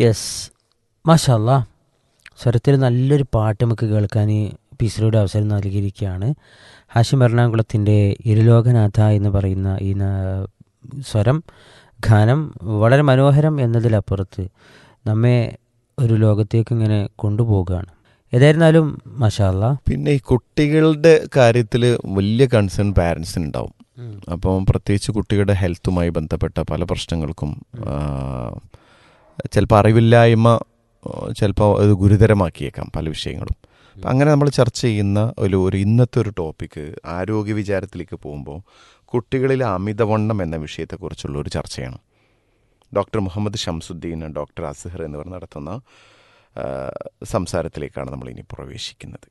Yes മാഷല്ല സ്വരത്തിൽ നല്ലൊരു പാട്ട് നമുക്ക് കേൾക്കാൻ ഈ പീസിലൂടെ അവസരം നൽകിയിരിക്കുകയാണ് ഹാഷിം എറണാകുളത്തിൻ്റെ ഇരുലോകനാഥ എന്ന് പറയുന്ന ഈ ന- സ്വരം ഗാനം വളരെ മനോഹരം എന്നതിലപ്പുറത്ത് നമ്മെ ഒരു ലോകത്തേക്ക് ഇങ്ങനെ കൊണ്ടുപോവുകയാണ് ഏതായിരുന്നാലും മഷാല്ല പിന്നെ ഈ കുട്ടികളുടെ കാര്യത്തിൽ വലിയ കൺസേൺ പാരൻസിന് ഉണ്ടാവും അപ്പം പ്രത്യേകിച്ച് കുട്ടികളുടെ ഹെൽത്തുമായി ബന്ധപ്പെട്ട പല പ്രശ്നങ്ങൾക്കും ചിലപ്പോൾ അറിവില്ലായ്മ ചിലപ്പോൾ അത് ഗുരുതരമാക്കിയേക്കാം പല വിഷയങ്ങളും അപ്പം അങ്ങനെ നമ്മൾ ചർച്ച ചെയ്യുന്ന ഒരു ഒരു ഇന്നത്തെ ഒരു ടോപ്പിക്ക് ആരോഗ്യ വിചാരത്തിലേക്ക് പോകുമ്പോൾ കുട്ടികളിലെ അമിതവണ്ണം എന്ന വിഷയത്തെക്കുറിച്ചുള്ള ഒരു ചർച്ചയാണ് ഡോക്ടർ മുഹമ്മദ് ഷംസുദ്ദീൻ ഡോക്ടർ അസ്ഹർ എന്നിവർ നടത്തുന്ന ആ, സംസാരത്തിലേക്കാണ് നമ്മൾ ഇനി പ്രവേശിക്കുന്നത്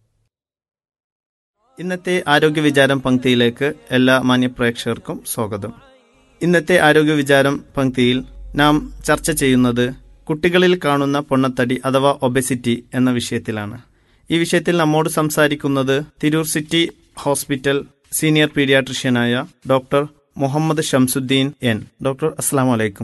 ഇന്നത്തെ ആരോഗ്യ വിചാരം പങ്ക്തിയിലേക്ക് എല്ലാ മാന്യപ്രേക്ഷകർക്കും സ്വാഗതം ഇന്നത്തെ ആരോഗ്യ വിചാരം പങ്ക്തിയിൽ നാം ചർച്ച ചെയ്യുന്നത് കുട്ടികളിൽ കാണുന്ന പൊണ്ണത്തടി അഥവാ ഒബെസിറ്റി എന്ന വിഷയത്തിലാണ് ഈ വിഷയത്തിൽ നമ്മോട് സംസാരിക്കുന്നത് തിരൂർ സിറ്റി ഹോസ്പിറ്റൽ സീനിയർ പീഡിയാട്രിഷ്യനായ doctor Muhammad Shamsuddin N doctor അസ്സാം വലൈക്കും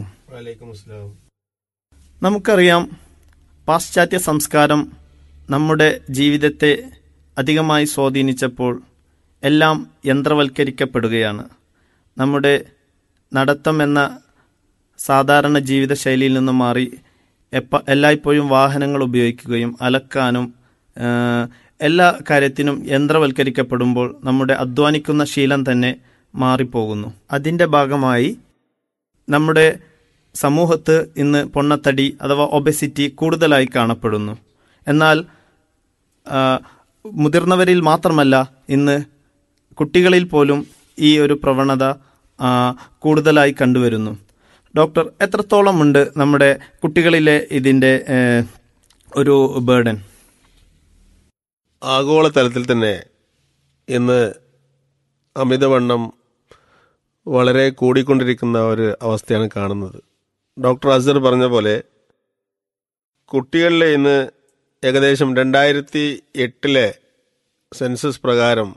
നമുക്കറിയാം പാശ്ചാത്യ സംസ്കാരം നമ്മുടെ ജീവിതത്തെ അധികമായി സ്വാധീനിച്ചപ്പോൾ എല്ലാം യന്ത്രവൽക്കരിക്കപ്പെടുകയാണ് നമ്മുടെ നടത്തം എന്ന സാധാരണ ജീവിതശൈലിയിൽ നിന്ന് മാറി എപ്പ എല്ലായ്പ്പോഴും വാഹനങ്ങൾ ഉപയോഗിക്കുകയും അലക്കാനും ആ, എല്ലാ കാര്യത്തിനും യന്ത്രവൽക്കരിക്കപ്പെടുമ്പോൾ നമ്മുടെ അധ്വാനിക്കുന്ന ശീലം തന്നെ മാറിപ്പോകുന്നു അതിൻ്റെ ഭാഗമായി നമ്മുടെ സമൂഹത്ത് ഇന്ന് പൊണ്ണത്തടി അഥവാ ഒബെസിറ്റി കൂടുതലായി കാണപ്പെടുന്നു എന്നാൽ ആ, മുതിർന്നവരിൽ മാത്രമല്ല ഇന്ന് കുട്ടികളിൽ പോലും ഈ ഒരു പ്രവണത ആ, കൂടുതലായി കണ്ടുവരുന്നു ഡോക്ടർ എത്രത്തോളം ഉണ്ട് നമ്മുടെ കുട്ടികളിലെ ഇതിൻ്റെ ഏ, ഒരു ബേർഡൻ ആഗോളതലത്തിൽ തന്നെ ഇന്ന് അമിതവണ്ണം വളരെ കൂടിക്കൊണ്ടിരിക്കുന്ന ഒരു അവസ്ഥയാണ് കാണുന്നത് ഡോക്ടർ അസർ പറഞ്ഞ പോലെ കുട്ടികളിലെ ഇന്ന് ഏകദേശം രണ്ടായിരത്തി എട്ടിലെ സെൻസസ് പ്രകാരം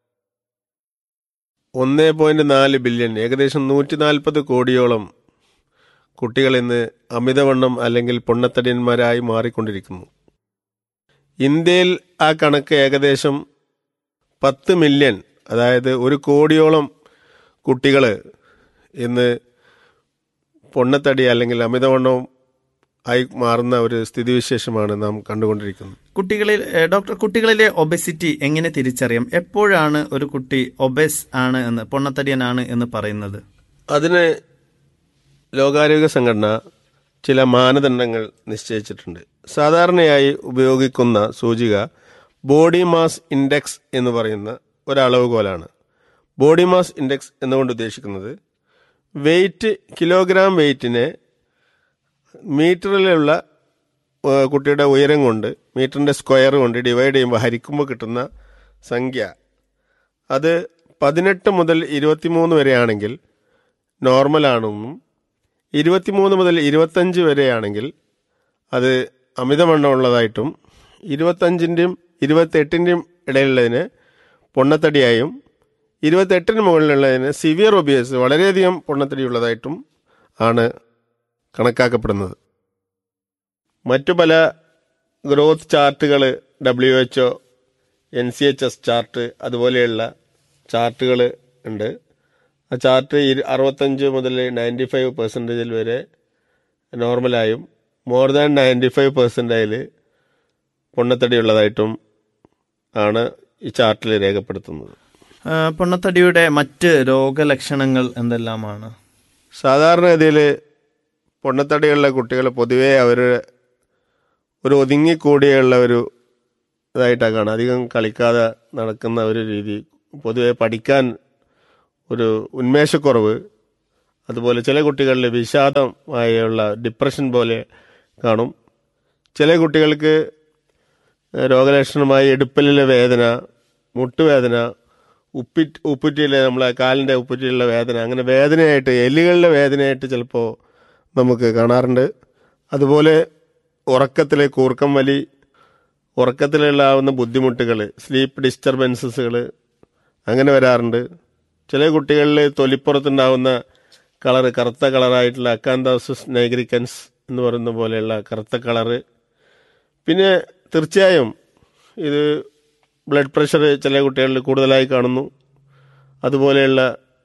ഒന്ന് പോയിന്റ് നാല് ബില്യൺ ഏകദേശം നൂറ്റി നാൽപ്പത് കോടിയോളം കുട്ടികൾ ഇന്ന് അമിതവണ്ണം അല്ലെങ്കിൽ പൊണ്ണത്തടിയന്മാരായി മാറിക്കൊണ്ടിരിക്കുന്നു ഇന്ത്യയിൽ ആ കണക്ക് ഏകദേശം പത്ത് മില്യൺ അതായത് ഒരു കോടിയോളം കുട്ടികൾ ഇന്ന് പൊണ്ണത്തടി അല്ലെങ്കിൽ അമിതവണ്ണവും ആയി മാറുന്ന ഒരു സ്ഥിതിവിശേഷമാണ് നാം കണ്ടുകൊണ്ടിരിക്കുന്നത് കുട്ടികളിൽ ഏ, ഡോക്ടർ കുട്ടികളിലെ ഒബെസിറ്റി എങ്ങനെ തിരിച്ചറിയാം എപ്പോഴാണ് ഒരു കുട്ടി ഒബെസ് ആണ് എന്ന് പൊണ്ണത്തടിയനാണ് എന്ന് പറയുന്നത് അതിന് ലോകാരോഗ്യ സംഘടന ചില മാനദണ്ഡങ്ങൾ നിശ്ചയിച്ചിട്ടുണ്ട് സാധാരണയായി ഉപയോഗിക്കുന്ന സൂചിക ബോഡി മാസ് ഇൻഡെക്സ് എന്ന് പറയുന്ന ഒരളവുകോലാണ് ബോഡി മാസ് ഇൻഡെക്സ് എന്നുകൊണ്ട് ഉദ്ദേശിക്കുന്നത് വെയിറ്റ് കിലോഗ്രാം വെയിറ്റിനെ മീറ്ററിലുള്ള ആ, കുട്ടിയുടെ ഉയരം കൊണ്ട് മീറ്ററിൻ്റെ സ്ക്വയർ കൊണ്ട് ഡിവൈഡ് ചെയ്യുമ്പോൾ ഹരിക്കുമ്പോൾ കിട്ടുന്ന സംഖ്യ അത് പതിനെട്ട് മുതൽ ഇരുപത്തിമൂന്ന് വരെയാണെങ്കിൽ നോർമലാണെന്നും ഇരുപത്തിമൂന്ന് മുതൽ ഇരുപത്തഞ്ച് വരെയാണെങ്കിൽ അത് അമിതവണ്ണമുള്ളതായിട്ടും ഇരുപത്തഞ്ചിൻ്റെയും ഇരുപത്തെട്ടിൻ്റെയും ഇടയിലുള്ളതിന് പൊണ്ണത്തടിയായും ഇരുപത്തെട്ടിന് മുകളിലുള്ളതിന് സിവിയർ ഒബിയസ് വളരെയധികം പൊണ്ണത്തടിയുള്ളതായിട്ടും ആണ് കണക്കാക്കപ്പെടുന്നത് മറ്റു പല ഗ്രോത്ത് ചാർട്ടുകൾ W H O N C H S chart അതുപോലെയുള്ള ചാർട്ടുകൾ ഉണ്ട് ആ ചാർട്ട് ഇരു അറുപത്തഞ്ച് മുതൽ നയൻറ്റി ഫൈവ് പെർസെൻറ്റേജിൽ വരെ നോർമലായും മോർ ദാൻ നയൻറ്റി ഫൈവ് പെർസെൻറ്റേജിൽ പൊണ്ണത്തടി ഉള്ളതായിട്ടും ആണ് ഈ ചാർട്ടിൽ രേഖപ്പെടുത്തുന്നത് ആ, പൊണ്ണത്തടിയുടെ മറ്റ് രോഗലക്ഷണങ്ങൾ എന്തെല്ലാമാണ് സാധാരണഗതിയിൽ പൊണ്ണത്തടിയുള്ള കുട്ടികൾ പൊതുവേ അവർ ഒരു ഒതുങ്ങിക്കൂടിയുള്ള ഒരു ഇതായിട്ടാണ് കാണുക അധികം കളിക്കാതെ നടക്കുന്ന ഒരു രീതി പൊതുവെ പഠിക്കാൻ ഒരു ഉന്മേഷക്കുറവ് അതുപോലെ ചില കുട്ടികളിൽ വിഷാദമായുള്ള ഡിപ്രഷൻ പോലെ കാണും ചില കുട്ടികൾക്ക് രോഗലക്ഷണമായി ഇടുപ്പലിലെ വേദന മുട്ടുവേദന ഉപ്പി ഉപ്പുറ്റിയിലെ നമ്മളെ കാലിൻ്റെ ഉപ്പുറ്റിയിലുള്ള വേദന അങ്ങനെ വേദനയായിട്ട് എല്ലുകളുടെ വേദനയായിട്ട് ചിലപ്പോൾ നമുക്ക് കാണാറുണ്ട് അതുപോലെ ഉറക്കത്തിലെ കൂർക്കം വലി ഉറക്കത്തിലുണ്ടാവുന്ന ബുദ്ധിമുട്ടുകൾ സ്ലീപ്പ് ഡിസ്റ്റർബൻസസുകൾ അങ്ങനെ വരാറുണ്ട് ചില കുട്ടികളിൽ തൊലിപ്പുറത്തുണ്ടാവുന്ന കളറ് കറുത്ത കളറായിട്ടുള്ള അക്കാന്തോസിസ് നൈഗ്രിക്കൻസ് എന്ന് പറയുന്ന പോലെയുള്ള കറുത്ത കളറ് പിന്നെ തീർച്ചയായും ഇത് ബ്ലഡ് പ്രഷർ ചില കുട്ടികളിൽ കൂടുതലായി കാണുന്നു അതുപോലെയുള്ള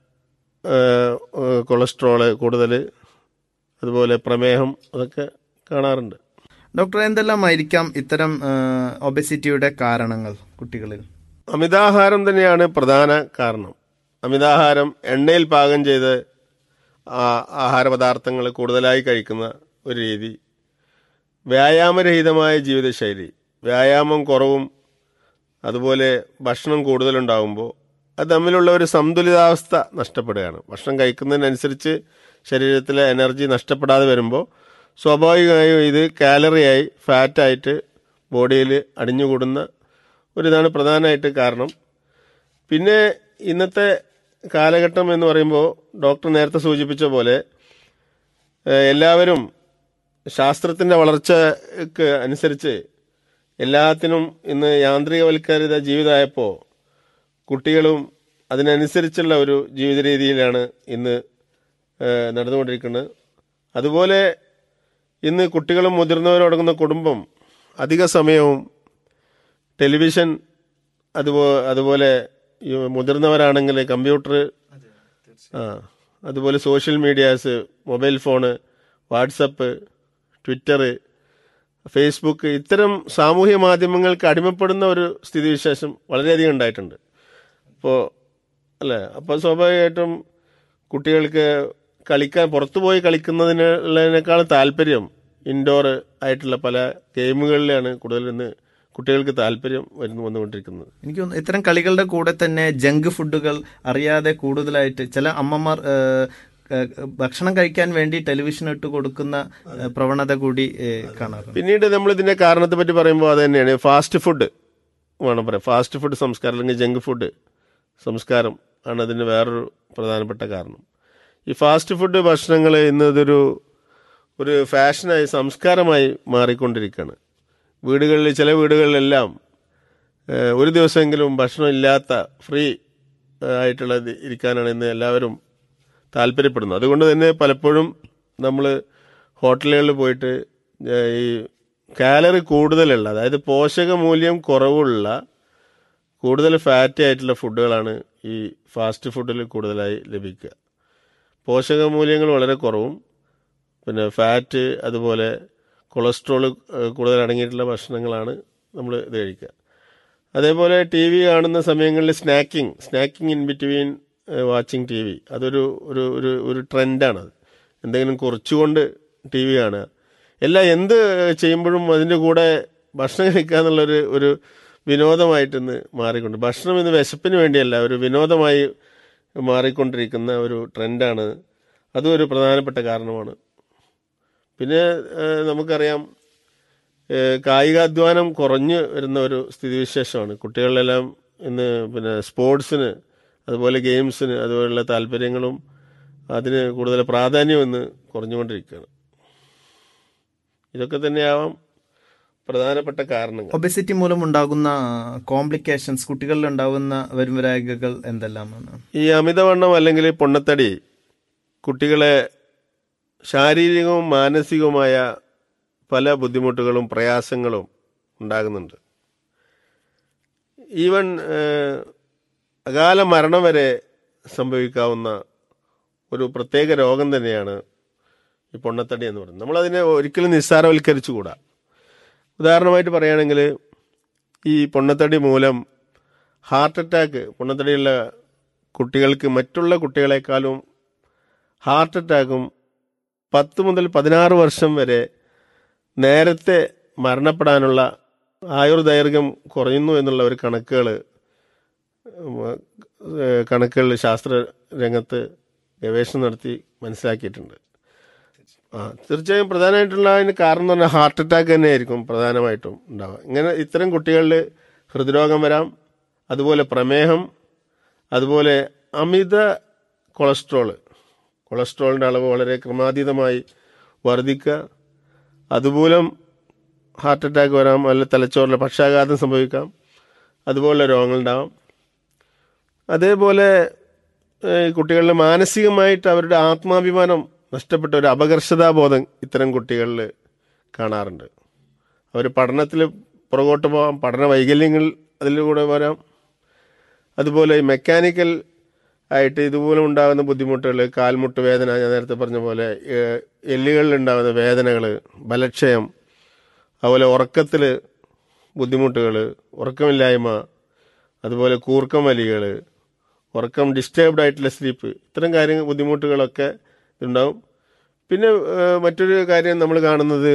ആ, ആ, കൊളസ്ട്രോള് കൂടുതൽ അതുപോലെ പ്രമേഹം അതൊക്കെ കാണാറുണ്ട് ഡോക്ടർ എന്തെല്ലാമായിരിക്കാം ഇത്തരം ഒബസിറ്റിയുടെ കാരണങ്ങൾ കുട്ടികളിൽ അമിതാഹാരം തന്നെയാണ് പ്രധാന കാരണം അമിതാഹാരം എണ്ണയിൽ പാകം ചെയ്ത് ആ- ആഹാര പദാർത്ഥങ്ങൾ കൂടുതലായി കഴിക്കുന്ന ഒരു രീതി വ്യായാമരഹിതമായ ജീവിതശൈലി വ്യായാമം കുറവും അതുപോലെ ഭക്ഷണം കൂടുതലുണ്ടാകുമ്പോൾ അത് തമ്മിലുള്ള ഒരു സന്തുലിതാവസ്ഥ നഷ്ടപ്പെടുകയാണ് ഭക്ഷണം കഴിക്കുന്നതിനനുസരിച്ച് ശരീരത്തിലെ എനർജി നഷ്ടപ്പെടാതെ വരുമ്പോൾ സ്വാഭാവികമായും ഇത് കാലറിയായി ഫാറ്റായിട്ട് ബോഡിയിൽ അടിഞ്ഞുകൂടുന്ന ഒരിതാണ് പ്രധാനമായിട്ട് കാരണം പിന്നെ ഇന്നത്തെ കാലഘട്ടം എന്ന് പറയുമ്പോൾ ഡോക്ടർ നേരത്തെ സൂചിപ്പിച്ച പോലെ ഏഹ്, എല്ലാവരും ശാസ്ത്രത്തിൻ്റെ വളർച്ചയ്ക്ക് അനുസരിച്ച് എല്ലാത്തിനും ഇന്ന് യാന്ത്രികവൽക്കരിത ജീവിതമായപ്പോൾ കുട്ടികളും അതിനനുസരിച്ചുള്ള ഒരു ജീവിത രീതിയിലാണ് ഇന്ന് ഏഹ്, നടന്നുകൊണ്ടിരിക്കുന്നത് അതുപോലെ ഇന്ന് കുട്ടികളും മുതിർന്നവരും അടങ്ങുന്ന കുടുംബം അധിക സമയവും ടെലിവിഷൻ അതുപോ അതുപോലെ ഈ മുതിർന്നവരാണെങ്കിൽ കമ്പ്യൂട്ടർ ആ അതുപോലെ social medias mobile phone WhatsApp Twitter Facebook ഇത്തരം സാമൂഹ്യ മാധ്യമങ്ങൾക്ക് അടിമപ്പെടുന്ന ഒരു സ്ഥിതിവിശേഷം വളരെയധികം ഉണ്ടായിട്ടുണ്ട് അപ്പോൾ അല്ലേ അപ്പോൾ സ്വാഭാവികമായിട്ടും കുട്ടികൾക്ക് കളിക്കാൻ പുറത്തു പോയി കളിക്കുന്നതിനുള്ളതിനേക്കാൾ താല്പര്യം ഇൻഡോർ ആയിട്ടുള്ള പല ഗെയിമുകളിലാണ് കൂടുതൽ ഇന്ന് കുട്ടികൾക്ക് താല്പര്യം വരുന്നു വന്നുകൊണ്ടിരിക്കുന്നത് എനിക്ക് തോന്നുന്നു ഇത്തരം കളികളുടെ കൂടെ തന്നെ ജങ്ക് ഫുഡുകൾ അറിയാതെ കൂടുതലായിട്ട് ചില അമ്മമാർ ഏഹ്, ഏഹ്, ഭക്ഷണം കഴിക്കാൻ വേണ്ടി ടെലിവിഷൻ ഇട്ട് കൊടുക്കുന്ന ഏഹ്, പ്രവണത കൂടി ഏഹ്, കാണാറുണ്ട് പിന്നീട് നമ്മൾ ഇതിന്റെ കാരണത്തെ പറ്റി പറയുമ്പോൾ അത് തന്നെയാണ് ഫാസ്റ്റ് ഫുഡ് വേണം പറയാം ഫാസ്റ്റ് ഫുഡ് സംസ്കാരം അല്ലെങ്കിൽ ജങ്ക് ഫുഡ് സംസ്കാരം ആണ് അതിന് വേറൊരു പ്രധാനപ്പെട്ട കാരണം ഈ ഫാസ്റ്റ് ഫുഡ് ഭക്ഷണങ്ങൾ ഇന്ന് ഇതൊരു ഒരു ഫാഷനായി സംസ്കാരമായി മാറിക്കൊണ്ടിരിക്കുകയാണ് വീടുകളിൽ ചില വീടുകളിലെല്ലാം ഏഹ്, ഒരു ദിവസമെങ്കിലും ഭക്ഷണം ഇല്ലാത്ത ഫ്രീ ഏഹ്, ആയിട്ടുള്ള ഇത് ഇരിക്കാനാണ് ഇന്ന് എല്ലാവരും താല്പര്യപ്പെടുന്നത് അതുകൊണ്ട് തന്നെ പലപ്പോഴും നമ്മൾ ഹോട്ടലുകളിൽ പോയിട്ട് ഏഹ്, ഈ കാലറി കൂടുതലുള്ള അതായത് പോഷക മൂല്യം കുറവുള്ള കൂടുതൽ ഫാറ്റി ആയിട്ടുള്ള ഫുഡുകളാണ് ഈ ഫാസ്റ്റ് ഫുഡിൽ കൂടുതലായി ലഭിക്കുക പോഷക മൂല്യങ്ങൾ വളരെ കുറവും പിന്നെ ഫാറ്റ് അതുപോലെ കൊളസ്ട്രോൾ ഏഹ്, കൂടുതൽ അടങ്ങിയിട്ടുള്ള ഭക്ഷണങ്ങളാണ് നമ്മൾ ഇത് കഴിക്കുക അതേപോലെ ടി വി കാണുന്ന സമയങ്ങളിൽ snacking snacking in between watching T V അതൊരു ഒരു ഒരു ഒരു ട്രെൻഡാണത് എന്തെങ്കിലും കുറച്ചുകൊണ്ട് ടി വി കാണുക എല്ലാം എന്ത് ചെയ്യുമ്പോഴും അതിൻ്റെ കൂടെ ഭക്ഷണം കഴിക്കുക എന്നുള്ളൊരു ഒരു വിനോദമായിട്ട് ഇന്ന് മാറിക്കൊണ്ട് ഭക്ഷണം ഇന്ന് വിശപ്പിന് വേണ്ടിയല്ല ഒരു വിനോദമായി മാറിക്കൊണ്ടിരിക്കുന്ന ഒരു ട്രെൻഡാണ് അതും ഒരു പ്രധാനപ്പെട്ട കാരണമാണ് പിന്നെ ഏഹ്, നമുക്കറിയാം ഏഹ്, കായികാധ്വാനം കുറഞ്ഞു വരുന്ന ഒരു സ്ഥിതിവിശേഷമാണ് കുട്ടികളിലെല്ലാം ഇന്ന് പിന്നെ സ്പോർട്സിന് അതുപോലെ ഗെയിംസിന് അതുപോലുള്ള താല്പര്യങ്ങളും അതിന് കൂടുതൽ പ്രാധാന്യം ഇന്ന് കുറഞ്ഞുകൊണ്ടിരിക്കുകയാണ് ഇതൊക്കെ തന്നെയാവാം പ്രധാനപ്പെട്ട കാരണങ്ങൾ ഒബസിറ്റി മൂലം ഉണ്ടാകുന്ന കോംപ്ലിക്കേഷൻസ് കുട്ടികളിൽ ഉണ്ടാകുന്ന വരുംവരായികകൾ എന്തെല്ലാമാണ് ഈ അമിതവണ്ണം അല്ലെങ്കിൽ പൊണ്ണത്തടി കുട്ടികളെ ശാരീരികവും മാനസികവുമായ പല ബുദ്ധിമുട്ടുകളും പ്രയാസങ്ങളും ഉണ്ടാകുന്നുണ്ട് ഈവൻ ഏഹ്, അകാല മരണം വരെ സംഭവിക്കാവുന്ന ഒരു പ്രത്യേക രോഗം തന്നെയാണ് ഈ പൊണ്ണത്തടി എന്ന് പറയുന്നത് നമ്മളതിനെ ഒരിക്കലും നിസ്സാരവൽക്കരിച്ചുകൂടാ ഉദാഹരണമായിട്ട് പറയുകയാണെങ്കിൽ ഈ പൊണ്ണത്തടി മൂലം ഹാർട്ട് അറ്റാക്ക് പൊണ്ണത്തടിയുള്ള കുട്ടികൾക്ക് മറ്റുള്ള കുട്ടികളെക്കാളും ഹാർട്ട് അറ്റാക്കും പത്ത് മുതൽ പതിനാറ് വർഷം വരെ നേരത്തെ മരണപ്പെടാനുള്ള ആയുർദൈർഘ്യം കുറയുന്നു എന്നുള്ള ഒരു കണക്കുകൾ കണക്കുകൾ ശാസ്ത്ര രംഗത്ത് ഗവേഷണം നടത്തി മനസ്സിലാക്കിയിട്ടുണ്ട് ആ തീർച്ചയായും പ്രധാനമായിട്ടുള്ള അതിന് കാരണം എന്ന് പറഞ്ഞാൽ ഹാർട്ട് അറ്റാക്ക് തന്നെയായിരിക്കും പ്രധാനമായിട്ടും ഉണ്ടാവുക ഇങ്ങനെ ഇത്തരം കുട്ടികളിൽ ഹൃദ്രോഗം വരാം അതുപോലെ പ്രമേഹം അതുപോലെ അമിത കൊളസ്ട്രോള് കൊളസ്ട്രോളിൻ്റെ അളവ് വളരെ ക്രമാതീതമായി വർദ്ധിക്കുക അതുമൂലം ഹാർട്ട് അറ്റാക്ക് വരാം അല്ലെങ്കിൽ തലച്ചോറിലെ പക്ഷാഘാതം സംഭവിക്കാം അതുപോലുള്ള രോഗങ്ങളുണ്ടാവാം അതേപോലെ ഏഹ്, കുട്ടികളിൽ മാനസികമായിട്ട് അവരുടെ ആത്മാഭിമാനം നഷ്ടപ്പെട്ട ഒരു അപകർഷതാബോധം ഇത്തരം കുട്ടികളിൽ കാണാറുണ്ട് അവർ പഠനത്തിൽ പുറകോട്ട് പോകാം പഠന വൈകല്യങ്ങൾ അതിലൂടെ വരാം അതുപോലെ ഈ മെക്കാനിക്കൽ ആയിട്ട് ഇതുപോലെ ഉണ്ടാകുന്ന ബുദ്ധിമുട്ടുകൾ കാൽമുട്ട് വേദന ഞാൻ നേരത്തെ പറഞ്ഞ പോലെ ഏഹ്, എല്ലുകളിൽ ഉണ്ടാകുന്ന വേദനകൾ ബലക്ഷയം അതുപോലെ ഉറക്കത്തിൽ ബുദ്ധിമുട്ടുകൾ ഉറക്കമില്ലായ്മ അതുപോലെ കൂർക്കം വലികൾ ഉറക്കം ഡിസ്റ്റർബ്ഡ് ആയിട്ടുള്ള സ്ലീപ്പ് ഇത്തരം കാര്യങ്ങൾ ബുദ്ധിമുട്ടുകളൊക്കെ ഉണ്ടാവും പിന്നെ ഏഹ്, മറ്റൊരു കാര്യം നമ്മൾ കാണുന്നത്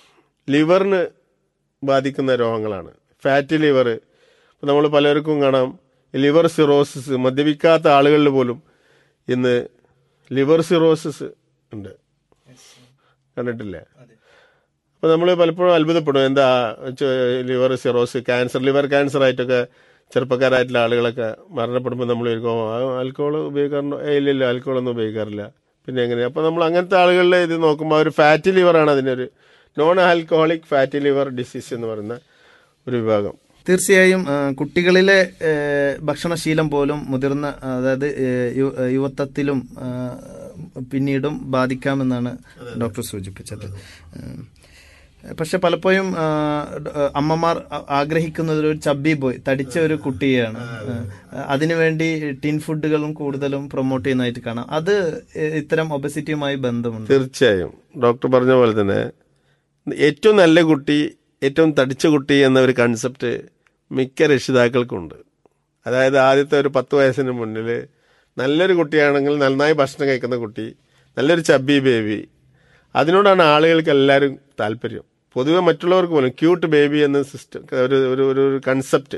ലിവറിന് ബാധിക്കുന്ന രോഗങ്ങളാണ് ഫാറ്റി ലിവർ ഇപ്പം നമ്മൾ പലർക്കും കാണാം ലിവർ സിറോസിസ് മദ്യപിക്കാത്ത ആളുകളിൽ പോലും ഇന്ന് ലിവർ സിറോസിസ് ഉണ്ട് കണ്ടിട്ടില്ലേ അപ്പോൾ നമ്മൾ പലപ്പോഴും അത്ഭുതപ്പെടും എന്താ liver cirrhosis cancer liver cancer ആയിട്ടൊക്കെ ചെറുപ്പക്കാരായിട്ടുള്ള ആളുകളൊക്കെ മരണപ്പെടുമ്പോൾ നമ്മൾ ആൽക്കോൾ ഉപയോഗിക്കാറുണ്ടോ ഏയ് ഇല്ല ഇല്ല ആൽക്കോൾ ഒന്നും ഉപയോഗിക്കാറില്ല പിന്നെ എങ്ങനെയാണ് അപ്പോൾ നമ്മൾ അങ്ങനത്തെ ആളുകളിൽ ഇത് നോക്കുമ്പോൾ ഒരു ഫാറ്റി ലിവറാണ് അതിനൊരു non alcoholic fatty liver disease എന്ന് പറയുന്ന ഒരു വിഭാഗം തീർച്ചയായും ആ, കുട്ടികളിലെ ഏ, ഭക്ഷണശീലം പോലും മുതിർന്ന അതായത് ഏ, യു- യുവത്വത്തിലും ആ, പിന്നീടും ബാധിക്കാമെന്നാണ് ഡോക്ടർ സൂചിപ്പിച്ചത് ഉം. പക്ഷെ പലപ്പോഴും ആ, ഡ- അമ്മമാർ ആ- ആഗ്രഹിക്കുന്നത് ഒരു ചബ്ബി ബോയ് തടിച്ച ഒരു കുട്ടിയെയാണ് ആ, അതിനുവേണ്ടി ടിൻ ഫുഡുകളും കൂടുതലും പ്രൊമോട്ട് ചെയ്യുന്നതായിട്ട് കാണാം അത് ഏ, ഇത്തരം ഒബസിറ്റിയുമായി ബന്ധമുണ്ട് തീർച്ചയായും ഡോക്ടർ പറഞ്ഞ പോലെ തന്നെ ഏറ്റവും നല്ല കുട്ടി ഏറ്റവും തടിച്ച കുട്ടി എന്ന ഒരു കൺസെപ്റ്റ് മിക്ക രക്ഷിതാക്കൾക്കുണ്ട് അതായത് ആദ്യത്തെ ഒരു പത്ത് വയസ്സിന് മുന്നിൽ നല്ലൊരു കുട്ടിയാണെങ്കിൽ നന്നായി ഭക്ഷണം കഴിക്കുന്ന കുട്ടി നല്ലൊരു ചബ്ബി ബേബി അതിനോടാണ് ആളുകൾക്ക് എല്ലാവരും താല്പര്യം പൊതുവെ മറ്റുള്ളവർക്ക് പോലും ക്യൂട്ട് ബേബി എന്ന സിസ്റ്റം ഒരു ഒരു ഒരു ഒരു കൺസെപ്റ്റ്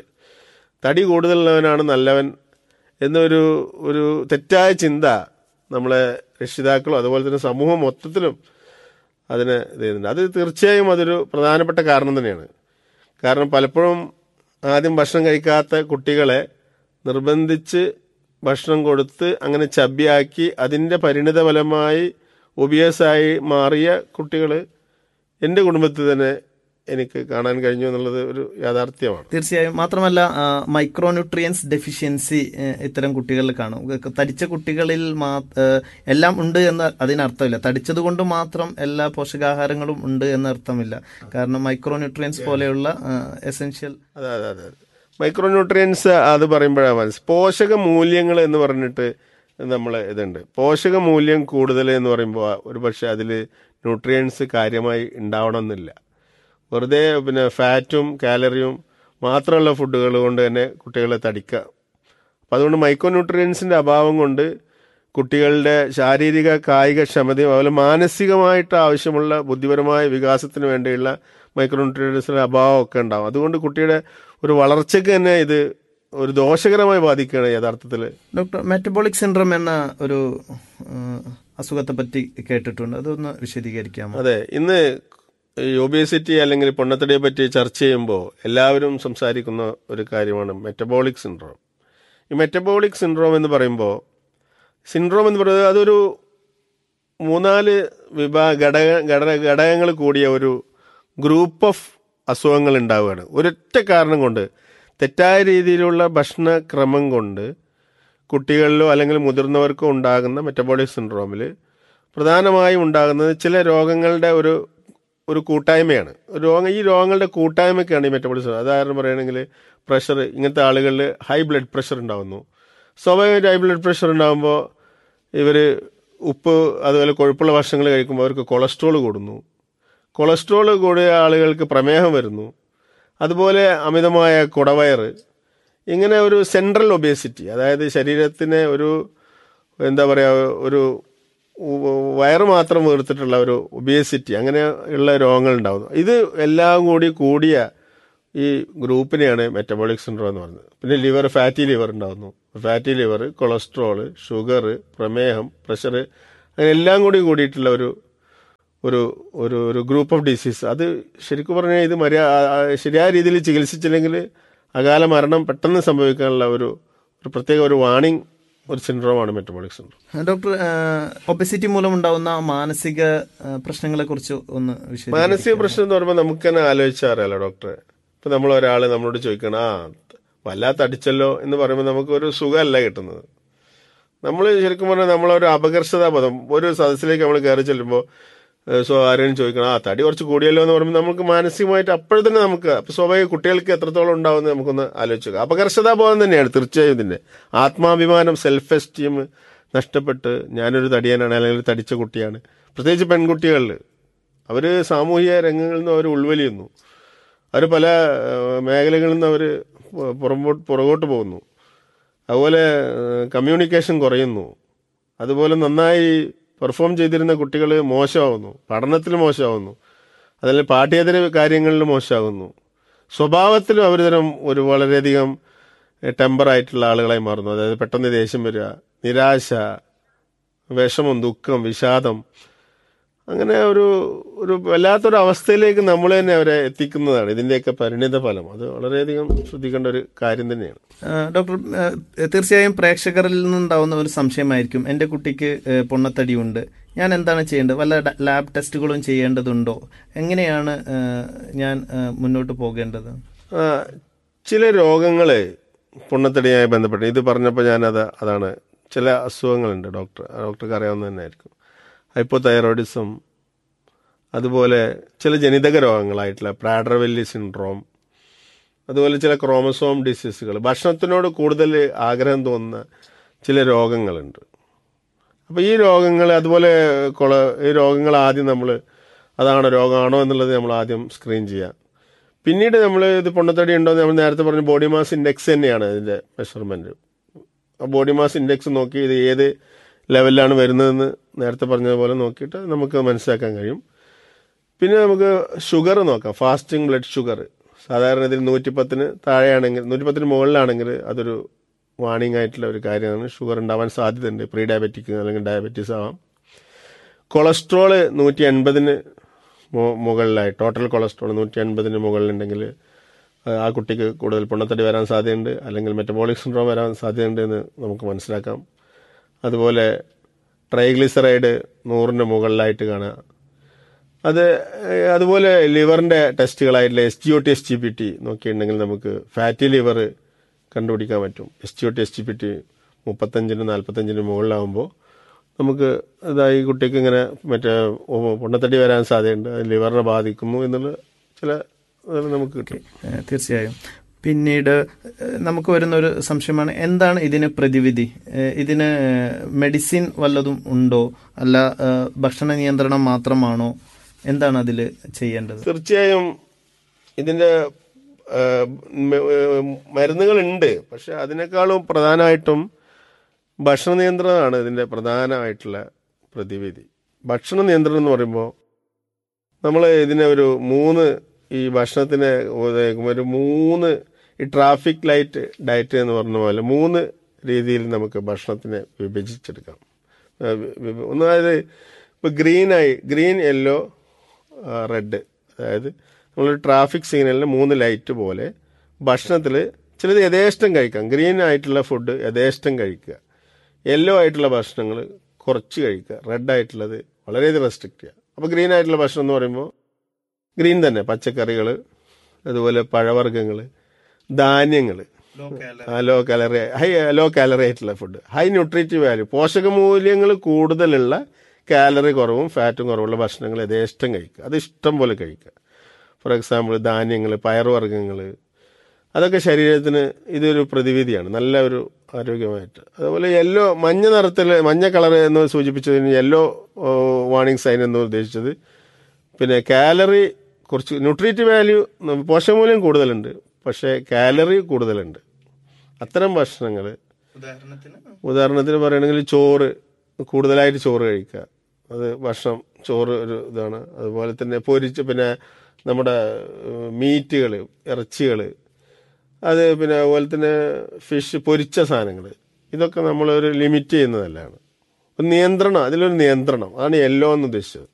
തടി കൂടുതലുള്ളവനാണ് നല്ലവൻ എന്നൊരു ഒരു തെറ്റായ ചിന്ത നമ്മളെ രക്ഷിതാക്കളും അതുപോലെ തന്നെ സമൂഹം മൊത്തത്തിലും അതിന് ഇത് ചെയ്യുന്നുണ്ട് അത് തീർച്ചയായും അതൊരു പ്രധാനപ്പെട്ട കാരണം തന്നെയാണ് കാരണം പലപ്പോഴും ആദ്യം ഭക്ഷണം കഴിക്കാത്ത കുട്ടികളെ നിർബന്ധിച്ച് ഭക്ഷണം കൊടുത്ത് അങ്ങനെ ചബ്ബിയാക്കി അതിൻ്റെ പരിണിത ഫലമായി ഒബിയസായി മാറിയ കുട്ടികൾ എൻ്റെ കുടുംബത്തിൽ തന്നെ എനിക്ക് കാണാൻ കഴിഞ്ഞു എന്നുള്ളത് ഒരു യാഥാർത്ഥ്യമാണ് തീർച്ചയായും മാത്രമല്ല മൈക്രോ ന്യൂട്രിയൻസ് ഡെഫിഷ്യൻസി ഇത്തരം കുട്ടികളിൽ കാണും ക- തടിച്ച കുട്ടികളിൽ മാ- ആ, എല്ലാം ഉണ്ട് എന്ന് അതിനർത്ഥമില്ല തടിച്ചത് കൊണ്ട് മാത്രം എല്ലാ പോഷകാഹാരങ്ങളും ഉണ്ട് എന്ന് അർത്ഥമില്ല കാരണം മൈക്രോ ന്യൂട്രിയൻസ് പോലെയുള്ള എസെൻഷ്യൽ അതെ അതെ അതെ മൈക്രോ ന്യൂട്രിയൻസ് അത് പറയുമ്പോഴാണ് മനസ്സ് പോഷക മൂല്യങ്ങൾ എന്ന് പറഞ്ഞിട്ട് നമ്മൾ ഇതുണ്ട് പോഷക മൂല്യം കൂടുതൽ എന്ന് പറയുമ്പോൾ ഒരു പക്ഷേ അതിൽ ന്യൂട്രിയൻസ് കാര്യമായി ഉണ്ടാവണമെന്നില്ല വെറുതെ പിന്നെ ഫാറ്റും കാലറിയും മാത്രമുള്ള ഫുഡുകൾ കൊണ്ട് തന്നെ കുട്ടികളെ തടിക്കാം അപ്പം അതുകൊണ്ട് മൈക്രോ ന്യൂട്രിയൻസിൻ്റെ അഭാവം കൊണ്ട് കുട്ടികളുടെ ശാരീരിക കായിക ക്ഷമതയും അതുപോലെ മാനസികമായിട്ട് ആവശ്യമുള്ള ബുദ്ധിപരമായ വികാസത്തിന് വേണ്ടിയുള്ള മൈക്രോ ന്യൂട്രിയൻസിൻ്റെ അഭാവമൊക്കെ ഉണ്ടാവും അതുകൊണ്ട് കുട്ടിയുടെ ഒരു വളർച്ചയ്ക്ക് തന്നെ ഇത് ഒരു ദോഷകരമായി ബാധിക്കുകയാണ് യഥാർത്ഥത്തിൽ ഡോക്ടർ മെറ്റബോളിക് സിൻഡ്രം എന്ന ഒരു ആ, അസുഖത്തെ പറ്റി കേട്ടിട്ടുണ്ട് അതൊന്ന് വിശദീകരിക്കാമോ അതെ ഇന്ന് ഈ ഒബേസിറ്റി അല്ലെങ്കിൽ പൊണ്ണത്തടിയെ പറ്റി ചർച്ച ചെയ്യുമ്പോൾ എല്ലാവരും സംസാരിക്കുന്ന ഒരു കാര്യമാണ് മെറ്റബോളിക് സിൻഡ്രോം ഈ മെറ്റബോളിക് സിൻഡ്രോം എന്ന് പറയുമ്പോൾ സിൻഡ്രോം എന്ന് പറയുന്നത് അതൊരു മൂന്നാല് വിഭാഗ ഘടക ഘടക ഘടകങ്ങൾ കൂടിയ ഒരു ഗ്രൂപ്പ് ഓഫ് അസുഖങ്ങൾ ഉണ്ടാവുകയാണ് ഒരൊറ്റ കാരണം കൊണ്ട് തെറ്റായ രീതിയിലുള്ള ഭക്ഷണക്രമം കൊണ്ട് കുട്ടികളിലോ അല്ലെങ്കിൽ മുതിർന്നവർക്കോ ഉണ്ടാകുന്ന മെറ്റബോളിക് സിൻഡ്രോമിൽ പ്രധാനമായും ഉണ്ടാകുന്നത് ചില രോഗങ്ങളുടെ ഒരു ഒരു കൂട്ടായ്മയാണ് ഒരു രോഗം ഈ രോഗങ്ങളുടെ കൂട്ടായ്മയ്ക്കാണ് ഈ മെറ്റബോളിക് സിൻഡ്രോം ഉദാഹരണം പറയുകയാണെങ്കിൽ പ്രഷർ ഇങ്ങനത്തെ ആളുകളിൽ ഹൈ ബ്ലഡ് പ്രഷർ ഉണ്ടാകുന്നു സ്വാഭാവികമായിട്ട് ഹൈ ബ്ലഡ് പ്രഷർ ഉണ്ടാകുമ്പോൾ ഇവർ ഉപ്പ് അതുപോലെ കൊഴുപ്പുള്ള ഭക്ഷണങ്ങൾ കഴിക്കുമ്പോൾ അവർക്ക് കൊളസ്ട്രോൾ കൂടുന്നു കൊളസ്ട്രോൾ കൂടിയ ആളുകൾക്ക് പ്രമേഹം വരുന്നു അതുപോലെ അമിതമായ കുടവയറ് ഇങ്ങനെ ഒരു സെൻട്രൽ ഒബേസിറ്റി അതായത് ശരീരത്തിന് ഒരു എന്താ പറയുക ഒരു ഉ- വയറ് മാത്രം വീർത്തിട്ടുള്ള ഒരു ഒബേസിറ്റി അങ്ങനെ ഉള്ള രോഗങ്ങൾ ഉണ്ടാകുന്നു ഇത് എല്ലാം കൂടി കൂടിയ ഈ ഗ്രൂപ്പിനെയാണ് മെറ്റബോളിക് സിൻഡ്രോം എന്ന് പറയുന്നത് പിന്നെ ലിവർ ഫാറ്റി ലിവർ ഉണ്ടാകുന്നു ഫാറ്റി ലിവർ കൊളസ്ട്രോൾ ഷുഗർ പ്രമേഹം പ്രഷർ അങ്ങനെ എല്ലാം കൂടി കൂടിയിട്ടുള്ള ഒരു ഒരു ഒരു ഒരു ഗ്രൂപ്പ് ഓഫ് ഡിസീസ് അത് ശരിക്കും പറഞ്ഞാൽ ഇത് മര്യാ ആ, ശരിയായ രീതിയിൽ ചികിത്സിച്ചില്ലെങ്കിൽ അകാല മരണം പെട്ടെന്ന് സംഭവിക്കാനുള്ള ഒരു ഒരു പ്രത്യേക ഒരു വാണിംഗ് ഒരു സിൻഡ്രോമാണ് മെറ്റബോളിക് സിൻഡ്രോം ഡോക്ടർ ഒബസിറ്റി മൂലം ഉണ്ടാവുന്ന മാനസിക പ്രശ്നങ്ങളെ കുറിച്ച് ഒന്ന് വിശദീകരിക്കാം മാനസിക പ്രശ്നം എന്ന് പറയുമ്പോൾ നമുക്ക് തന്നെ ആലോചിച്ചാൽ അറിയാലോ ഡോക്ടറെ ഇപ്പൊ നമ്മൾ ഒരാൾ നമ്മളോട് ചോദിക്കണം ആ വല്ലാത്ത അടിച്ചല്ലോ എന്ന് പറയുമ്പോൾ നമുക്ക് ഒരു സുഖമല്ല കിട്ടുന്നത് നമ്മൾ ശരിക്കും പറഞ്ഞാൽ നമ്മളൊരു അപകർഷതാബോധം ഒരു സദസ്സിലേക്ക് നമ്മൾ കയറി ചെല്ലുമ്പോൾ സോ ആരെയും ചോദിക്കണം ആ തടി കുറച്ച് കൂടിയല്ലോ എന്ന് പറയുമ്പോൾ നമുക്ക് മാനസികമായിട്ട് അപ്പോഴും തന്നെ നമുക്ക് അപ്പൊ സ്വാഭാവിക കുട്ടികൾക്ക് എത്രത്തോളം ഉണ്ടാവുമെന്ന് നമുക്കൊന്ന് ആലോചിക്കുക അപകർഷതാബോധം തന്നെയാണ് തീർച്ചയായും ഇതിന്റെ ആത്മാഭിമാനം സെൽഫ് എസ്റ്റീം നഷ്ടപ്പെട്ട് ഞാനൊരു തടിയനാണ് അല്ലെങ്കിൽ ഒരു തടിച്ച കുട്ടിയാണ് പ്രത്യേകിച്ച് പെൺകുട്ടികളിൽ അവർ സാമൂഹിക രംഗങ്ങളിൽ നിന്ന് അവർ ഉൾവലിയുന്നു അവർ പല ഏഹ്, മേഖലകളിൽ നിന്ന് അവർ പുറമ്പോട്ട് പുറകോട്ട് പോകുന്നു അതുപോലെ കമ്മ്യൂണിക്കേഷൻ കുറയുന്നു അതുപോലെ നന്നായി പെർഫോം ചെയ്തിരുന്ന കുട്ടികൾ മോശമാവുന്നു പഠനത്തിൽ മോശമാവുന്നു അതല്ലെങ്കിൽ പാഠ്യേതര കാര്യങ്ങളിൽ മോശമാകുന്നു സ്വഭാവത്തിലും അവർ തരം ഒരു വളരെയധികം ടെമ്പർ ആയിട്ടുള്ള ആളുകളായി മാറുന്നു അതായത് പെട്ടെന്ന് ദേഷ്യം വരിക നിരാശ വിഷമം ദുഃഖം വിഷാദം അങ്ങനെ ഒരു ഒരു വല്ലാത്തൊരു അവസ്ഥയിലേക്ക് നമ്മൾ തന്നെ അവരെ എത്തിക്കുന്നതാണ് ഇതിന്റെയൊക്കെ പരിണിത ഫലം അത് വളരെയധികം ശ്രദ്ധിക്കേണ്ട ഒരു കാര്യം തന്നെയാണ് ആ, ഡോക്ടർ ആ, തീർച്ചയായും പ്രേക്ഷകരിൽ നിന്നുണ്ടാവുന്ന ഒരു സംശയമായിരിക്കും എൻ്റെ കുട്ടിക്ക് ഏ, പൊണ്ണത്തടിയുണ്ട് ഞാൻ എന്താണ് ചെയ്യേണ്ടത് വല്ല ഡ- ലാബ് ടെസ്റ്റുകളും ചെയ്യേണ്ടതുണ്ടോ എങ്ങനെയാണ് ആ, ഞാൻ ആ, മുന്നോട്ട് പോകേണ്ടത് ആ, ചില രോഗങ്ങള് പൊണ്ണത്തടിയുമായി ബന്ധപ്പെട്ട് ഇത് പറഞ്ഞപ്പോൾ ഞാനത് അതാണ് ചില അസുഖങ്ങളുണ്ട് ഡോക്ടർ ആ ഡോക്ടർക്ക് അറിയാവുന്ന തന്നെ ആയിരിക്കും ഹൈപ്പോതൈറോയിഡിസം അതുപോലെ ചില ജനിതക രോഗങ്ങളായിട്ടുള്ള പ്രാഡർവെല്ലി സിൻഡ്രോം അതുപോലെ ചില ക്രോമസോം ഡിസീസുകൾ ഭക്ഷണത്തിനോട് കൂടുതൽ ആഗ്രഹം തോന്നുന്ന ചില രോഗങ്ങളുണ്ട് അപ്പോൾ ഈ രോഗങ്ങൾ അതുപോലെ കൊള ഈ രോഗങ്ങൾ ആദ്യം നമ്മൾ അതാണോ രോഗമാണോ എന്നുള്ളത് നമ്മൾ ആദ്യം സ്ക്രീൻ ചെയ്യാം പിന്നീട് നമ്മൾ ഇത് പൊണ്ണത്തടി ഉണ്ടോ എന്ന് നമ്മൾ നേരത്തെ പറഞ്ഞ ബോഡി മാസ് ഇൻഡെക്സ് തന്നെയാണ് ഇതിൻ്റെ മെഷർമെൻറ്റ് ആ ബോഡി മാസ് ഇൻഡെക്സ് നോക്കി ഇത് ഏത് ലെവലിലാണ് വരുന്നതെന്ന് നേരത്തെ പറഞ്ഞതുപോലെ നോക്കിയിട്ട് നമുക്ക് മനസ്സിലാക്കാൻ കഴിയും പിന്നെ നമുക്ക് ഷുഗർ നോക്കാം ഫാസ്റ്റിംഗ് ബ്ലഡ് ഷുഗർ സാധാരണ ഇതിൽ നൂറ്റിപ്പത്തിന് താഴെയാണെങ്കിൽ നൂറ്റിപ്പത്തിന് മുകളിലാണെങ്കിൽ അതൊരു വാണിംഗ് ആയിട്ടുള്ള ഒരു കാര്യമാണ് ഷുഗർ ഉണ്ടാവാൻ സാധ്യതയുണ്ട് പ്രീ ഡയബറ്റിക് അല്ലെങ്കിൽ ഡയബറ്റീസ് ആവാം കൊളസ്ട്രോള് നൂറ്റി എൺപതിന് മുകളിലായി ടോട്ടൽ കൊളസ്ട്രോൾ നൂറ്റി എൺപതിന് മുകളിലുണ്ടെങ്കിൽ ആ- ആ കുട്ടിക്ക് കൂടുതൽ പൊണ്ണത്തടി വരാൻ സാധ്യതയുണ്ട് അല്ലെങ്കിൽ മെറ്റബോളിക് സിൻഡ്രോം വരാൻ സാധ്യതയുണ്ട് എന്ന് നമുക്ക് മനസ്സിലാക്കാം അതുപോലെ ട്രൈഗ്ലിസറൈഡ് നൂറിന് മുകളിലായിട്ട് കാണുക അത് ഏഹ്, അതുപോലെ ലിവറിന്റെ ടെസ്റ്റുകളായിട്ടുള്ള S G O T S G P T നോക്കിയിട്ടുണ്ടെങ്കിൽ നമുക്ക് ഫാറ്റി ലിവർ കണ്ടുപിടിക്കാൻ പറ്റും S G O T S G P T മുപ്പത്തഞ്ചിന് നാൽപ്പത്തഞ്ചിന് മുകളിലാവുമ്പോൾ നമുക്ക് ഇതായി കുട്ടിക്ക് ഇങ്ങനെ മറ്റേ ഓ, പൊണ്ണത്തടി വരാൻ സാധ്യതയുണ്ട് അത് ലിവറിനെ ബാധിക്കുന്നു എന്നുള്ള ചില ഇത് നമുക്ക് കിട്ടും ഏ, തീർച്ചയായും പിന്നീട് ഏ, നമുക്ക് വരുന്ന ഒരു സംശയമാണ് എന്താണ് ഇതിന് പ്രതിവിധി ഏ, ഇതിന് മെഡിസിൻ വല്ലതും ഉണ്ടോ അല്ല ഏ, ഭക്ഷണ നിയന്ത്രണം മാത്രമാണോ എന്താണ് അതിൽ ചെയ്യേണ്ടത് തീർച്ചയായും ഇതിന്റെ ഏഹ്, മ- ഏഹ്, മരുന്നുകളുണ്ട് പക്ഷെ അതിനേക്കാളും പ്രധാനമായിട്ടും ഭക്ഷണ നിയന്ത്രണമാണ് ഇതിന്റെ പ്രധാനമായിട്ടുള്ള പ്രതിവിധി ഭക്ഷണ നിയന്ത്രണം എന്ന് പറയുമ്പോൾ നമ്മൾ ഇതിനെ ഒരു മൂന്ന് ഈ ഭക്ഷണത്തിന് ഉപയോഗിക്കുമ്പോൾ ഒരു മൂന്ന് ഈ ട്രാഫിക് ലൈറ്റ് ഡയറ്റ് എന്ന് പറഞ്ഞ പോലെ മൂന്ന് രീതിയിൽ നമുക്ക് ഭക്ഷണത്തിനെ വിഭജിച്ചെടുക്കാം ഏഹ് വി- വി- ഒന്ന് അതായത് ഇപ്പോൾ ഗ്രീനായി ഗ്രീൻ യെല്ലോ റെഡ് അതായത് നമ്മളൊരു ട്രാഫിക് സിഗ്നലിന് മൂന്ന് ലൈറ്റ് പോലെ ഭക്ഷണത്തിൽ ചിലത് യഥേഷ്ടം കഴിക്കാം ഗ്രീൻ ആയിട്ടുള്ള ഫുഡ് യഥേഷ്ടം കഴിക്കുക യെല്ലോ ആയിട്ടുള്ള ഭക്ഷണങ്ങൾ കുറച്ച് കഴിക്കുക റെഡ് ആയിട്ടുള്ളത് വളരെയധികം റെസ്ട്രിക്റ്റ് ചെയ്യുക അപ്പോൾ ഗ്രീൻ ആയിട്ടുള്ള ഭക്ഷണം എന്ന് പറയുമ്പോൾ ഗ്രീൻ തന്നെ പച്ചക്കറികൾ അതുപോലെ പഴവർഗ്ഗങ്ങൾ ധാന്യങ്ങൾ low calorie high low calorie ആയിട്ടുള്ള ഫുഡ് ഹൈ ന്യൂട്രീറ്റീവ് വാല്യൂ പോഷക മൂല്യങ്ങൾ കൂടുതലുള്ള കാലറി കുറവും ഫാറ്റും കുറവുള്ള ഭക്ഷണങ്ങൾ യഥേഷ്ടം കഴിക്കുക അത് ഇഷ്ടം പോലെ കഴിക്കുക ഫോർ എക്സാമ്പിൾ ധാന്യങ്ങൾ പയറുവർഗ്ഗങ്ങൾ അതൊക്കെ ശരീരത്തിന് ഇതൊരു പ്രതിവിധിയാണ് നല്ല ഒരു ആരോഗ്യമായിട്ട് അതുപോലെ യെല്ലോ മഞ്ഞ നിറത്തിൽ മഞ്ഞ കളർ എന്ന് സൂചിപ്പിച്ചതിന് യെല്ലോ വാണിംഗ് സൈൻ എന്ന് ഉദ്ദേശിച്ചത് പിന്നെ കാലറി കുറച്ച് ന്യൂട്രീറ്റീവ് വാല്യൂ പോഷകമൂല്യം കൂടുതലുണ്ട് പക്ഷേ കാലറി കൂടുതലുണ്ട് അത്തരം ഭക്ഷണങ്ങൾ ഉദാഹരണത്തിന് ഉദാഹരണത്തിന് പറയുകയാണെങ്കിൽ ചോറ് കൂടുതലായിട്ട് ചോറ് കഴിക്കുക അത് ഭക്ഷണം ചോറ് ഒരു ഇതാണ് അതുപോലെ തന്നെ പൊരിച്ച് പിന്നെ നമ്മുടെ മീറ്റുകൾ ഇറച്ചികൾ അത് പിന്നെ അതുപോലെ തന്നെ ഫിഷ് പൊരിച്ച സാധനങ്ങൾ ഇതൊക്കെ നമ്മളൊരു ലിമിറ്റ് ചെയ്യുന്നതല്ലാണ് ഒരു നിയന്ത്രണം അതിലൊരു നിയന്ത്രണം അതാണ് യെല്ലോ എന്ന് ഉദ്ദേശിച്ചത്